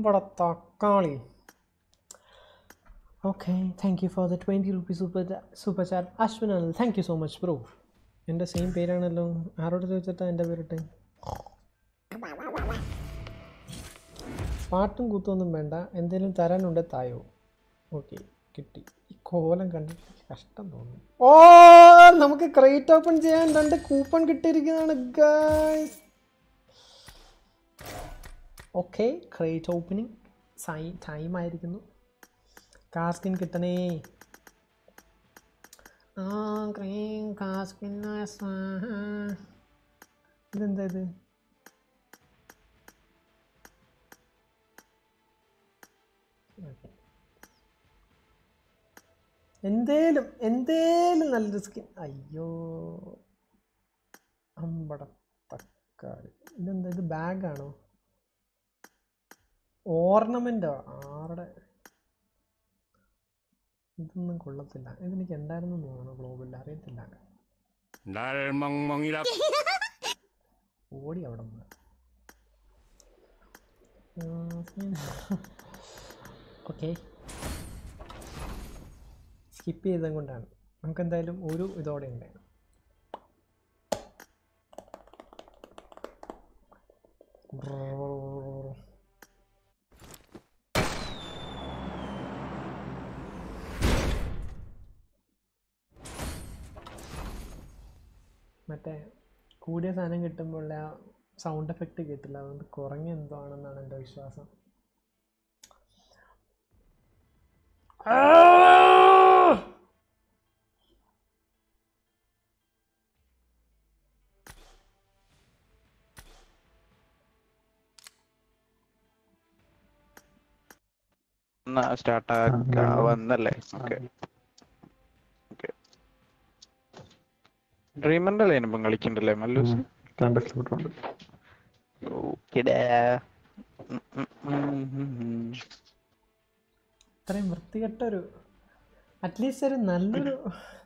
അമ്പട തക്കാളി okay thank you for the twenty rupees super super chat Ashwin Anil thank you so much bro എൻ്റെ same പേരാണല്ലോ ആരോട് ചോദിച്ചിട്ടാണ് എൻ്റെ പേരിട്ട് പാട്ടും കൂത്തൊന്നും വേണ്ട എന്തെങ്കിലും തരാനുണ്ട് തായോ ഓക്കെ കിട്ടി ഈ കോലം കണ്ടിട്ട് കഷ്ടം തോന്നുന്നു ഓ നമുക്ക് ക്രേറ്റ് ഓപ്പൺ ചെയ്യാൻ രണ്ട് കൂപ്പൺ കിട്ടിയിരിക്കുന്നതാണ് ഗൈസ് ഓക്കെ ക്രേറ്റ് ഓപ്പണിംഗ് സൈ ടൈം ആയിരിക്കുന്നു കാസ്കിൻ കിട്ടണേ ആ ക്രീം കാസ്കിൻ ഇതെന്താ ഇത് Okay. എന്തേലും എന്തേലും നല്ലൊരു സ്കിൻ അയ്യോ അമ്പട തക്കാളി ഇതെന്താ ഇത് ബാഗാണോ ഓർണമെൻ്റോ ആരുടെ ഇതൊന്നും കൊള്ളത്തില്ല ഇതെനിക്ക് എന്തായിരുന്നു തോന്നുന്നു ഗ്ലോബിൽ അറിയത്തില്ല 날 멍멍이라 ഓടി അവിടെ നിന്ന് ഓക്കെ സ്കിപ്പ് ചെയ്തത് കൊണ്ടാണ് നമുക്ക് എന്തായാലും ഒരു ഇതോടെ ഉണ്ട് മറ്റേ കൂടിയ സാധനം കിട്ടുമ്പോൾ ആ സൗണ്ട് എഫക്റ്റ് കിട്ടില്ല അതുകൊണ്ട് കുറഞ്ഞ എന്തോ ആണെന്നാണ് എൻ്റെ വിശ്വാസം സ്റ്റാർട്ട് വന്നല്ലേ ഓക്കെ ഓക്കെ ഡ്രീമറിന്റെ അല്ലേ ഇപ്പം കളിക്കണ്ടല്ലേ മല്ലൂസ് രണ്ട് സ്ലോട്ടുണ്ട് ഓക്കെടാ ഇത്രയും വൃത്തികെട്ട ഒരു അറ്റ്ലീസ്റ്റ് ഒരു നല്ലൊരു